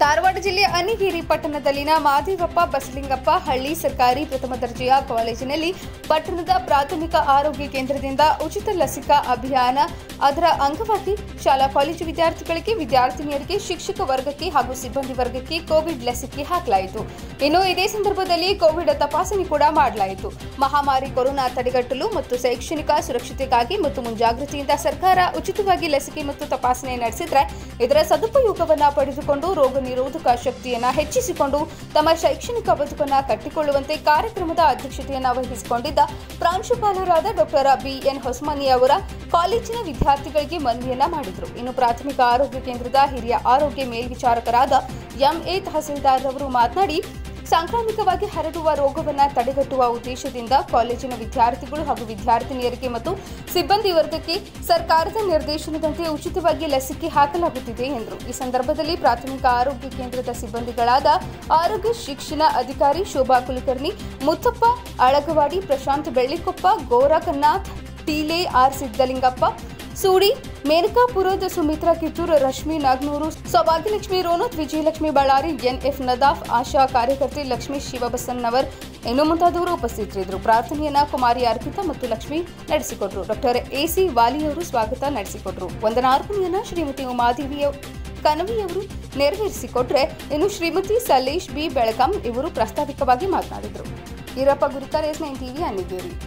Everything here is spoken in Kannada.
ಧಾರವಾಡ ಜಿಲ್ಲೆಯ ಅನಿಗೇರಿ ಪಟ್ಟಣದಲ್ಲಿನ ಮಾದೇವಪ್ಪ ಬಸಲಿಂಗಪ್ಪ ಹಳ್ಳಿ ಸರ್ಕಾರಿ ಪ್ರಥಮ ದರ್ಜೆಯ ಕಾಲೇಜಿನಲ್ಲಿ ಪಟ್ಟಣದ ಪ್ರಾಥಮಿಕ ಆರೋಗ್ಯ ಕೇಂದ್ರದಿಂದ ಉಚಿತ ಲಸಿಕಾ ಅಭಿಯಾನ ಅದರ ಅಂಗವಾಗಿ ಶಾಲಾ ಕಾಲೇಜು ವಿದ್ಯಾರ್ಥಿಗಳಿಗೆ ವಿದ್ಯಾರ್ಥಿನಿಯರಿಗೆ ಶಿಕ್ಷಕ ವರ್ಗಕ್ಕೆ ಹಾಗೂ ಸಿಬ್ಬಂದಿ ವರ್ಗಕ್ಕೆ ಕೋವಿಡ್ ಲಸಿಕೆ ಹಾಕಲಾಯಿತು ಇನ್ನು ಇದೇ ಸಂದರ್ಭದಲ್ಲಿ ಕೋವಿಡ್ ತಪಾಸಣೆ ಕೂಡ ಮಾಡಲಾಯಿತು ಮಹಾಮಾರಿ ಕೊರೋನಾ ತಡೆಗಟ್ಟಲು ಮತ್ತು ಶೈಕ್ಷಣಿಕ ಸುರಕ್ಷತೆಗಾಗಿ ಮತ್ತು ಮುಂಜಾಗ್ರತೆಯಿಂದ ಸರ್ಕಾರ ಉಚಿತವಾಗಿ ಲಸಿಕೆ ಮತ್ತು ತಪಾಸಣೆ ನಡೆಸಿದ್ರೆ ಇದರ ಸದುಪಯೋಗವನ್ನ ಪಡೆದುಕೊಂಡು ರೋಗ ನಿರೋಧಕ ಶಕ್ತಿಯನ್ನ ಹೆಚ್ಚಿಸಿಕೊಂಡು ತಮ್ಮ ಶೈಕ್ಷಣಿಕ ಬದುಕನ್ನ ಕಟ್ಟಿಕೊಳ್ಳುವಂತೆ ಕಾರ್ಯಕ್ರಮದ ಅಧ್ಯಕ್ಷತೆಯನ್ನ ವಹಿಸಿಕೊಂಡಿದ್ದ ಪ್ರಾಂಶುಪಾಲರಾದ ಡಾಕ್ಟರ್ ಬಿಎನ್ ಹೊಸಮನಿ ಅವರ ಕಾಲೇಜಿನ ವಿದ್ಯಾರ್ಥಿಗಳಿಗೆ ಮನವಿಯನ್ನ ಮಾಡಿದರು ಇನ್ನು ಪ್ರಾಥಮಿಕ ಆರೋಗ್ಯ ಕೇಂದ್ರದ ಹಿರಿಯ ಆರೋಗ್ಯ ಮೇಲ್ವಿಚಾರಕರಾದ ಎಂಎ ತಹಸೀಲ್ದಾರ್ ಅವರು ಮಾತನಾಡಿ ಸಾಂಕ್ರಾಮಿಕವಾಗಿ ಹರಡುವ ರೋಗವನ್ನು ತಡೆಗಟ್ಟುವ ಉದ್ದೇಶದಿಂದ ಕಾಲೇಜಿನ ವಿದ್ಯಾರ್ಥಿಗಳು ಹಾಗೂ ವಿದ್ಯಾರ್ಥಿನಿಯರಿಗೆ ಮತ್ತು ಸಿಬ್ಬಂದಿ ವರ್ಗಕ್ಕೆ ಸರ್ಕಾರದ ನಿರ್ದೇಶನದಂತೆ ಉಚಿತವಾಗಿ ಲಸಿಕೆ ಹಾಕಲಾಗುತ್ತಿದೆ ಎಂದರು ಈ ಸಂದರ್ಭದಲ್ಲಿ ಪ್ರಾಥಮಿಕ ಆರೋಗ್ಯ ಕೇಂದ್ರದ ಸಿಬ್ಬಂದಿಗಳಾದ ಆರೋಗ್ಯ ಶಿಕ್ಷಣ ಅಧಿಕಾರಿ ಶೋಭಾ ಕುಲಕರ್ಣಿ ಮುತ್ತಪ್ಪ ಅಳಗವಾಡಿ ಪ್ರಶಾಂತ್ ಬೆಳ್ಳಿಕೊಪ್ಪ ಗೋರಖನಾಥ್ ಟೀಲೆ ಆರ್ ಸಿದ್ದಲಿಂಗಪ್ಪ ಸೂಡಿ ಮೇನಕಾಪುರದ ಸುಮಿತ್ರಾ ಕಿತ್ತೂರು ರಶ್ಮಿ ನಾಗ್ನೂರು ಸೌಭಾಗ್ಯಲಕ್ಷ್ಮಿ ರೋನತ್ ವಿಜಯಲಕ್ಷ್ಮಿ ಬಳ್ಳಾರಿ ಎನ್ಎಫ್ ನದಾಫ್ ಆಶಾ ಕಾರ್ಯಕರ್ತೆ ಲಕ್ಷ್ಮೀ ಶಿವಬಸನ್ನವರ್ ಇನ್ನು ಮುಂತಾದವರು ಉಪಸ್ಥಿತರಿದ್ದರು ಪ್ರಾರ್ಥನೆಯನ್ನ ಕುಮಾರಿ ಅರ್ಪಿತಾ ಮತ್ತು ಲಕ್ಷ್ಮಿ ನಡೆಸಿಕೊಟ್ರು ಡಾಕ್ಟರ್ ಎಸಿ ವಾಲಿಯವರು ಸ್ವಾಗತ ನಡೆಸಿಕೊಟ್ರು ವಂದನಾರ್ಪಣೆಯನ್ನ ಶ್ರೀಮತಿ ಉಮಾದೇವಿಯ ಕನವಿಯವರು ನೆರವೇರಿಸಿಕೊಟ್ರೆ ಇನ್ನು ಶ್ರೀಮತಿ ಸಲೇಶ್ ಬಿ ಬೆಳಗಾಂ ಇವರು ಪ್ರಾಸ್ತಾವಿಕವಾಗಿ ಮಾತನಾಡಿದರು Irappa Gurikar S nine TV Annigeri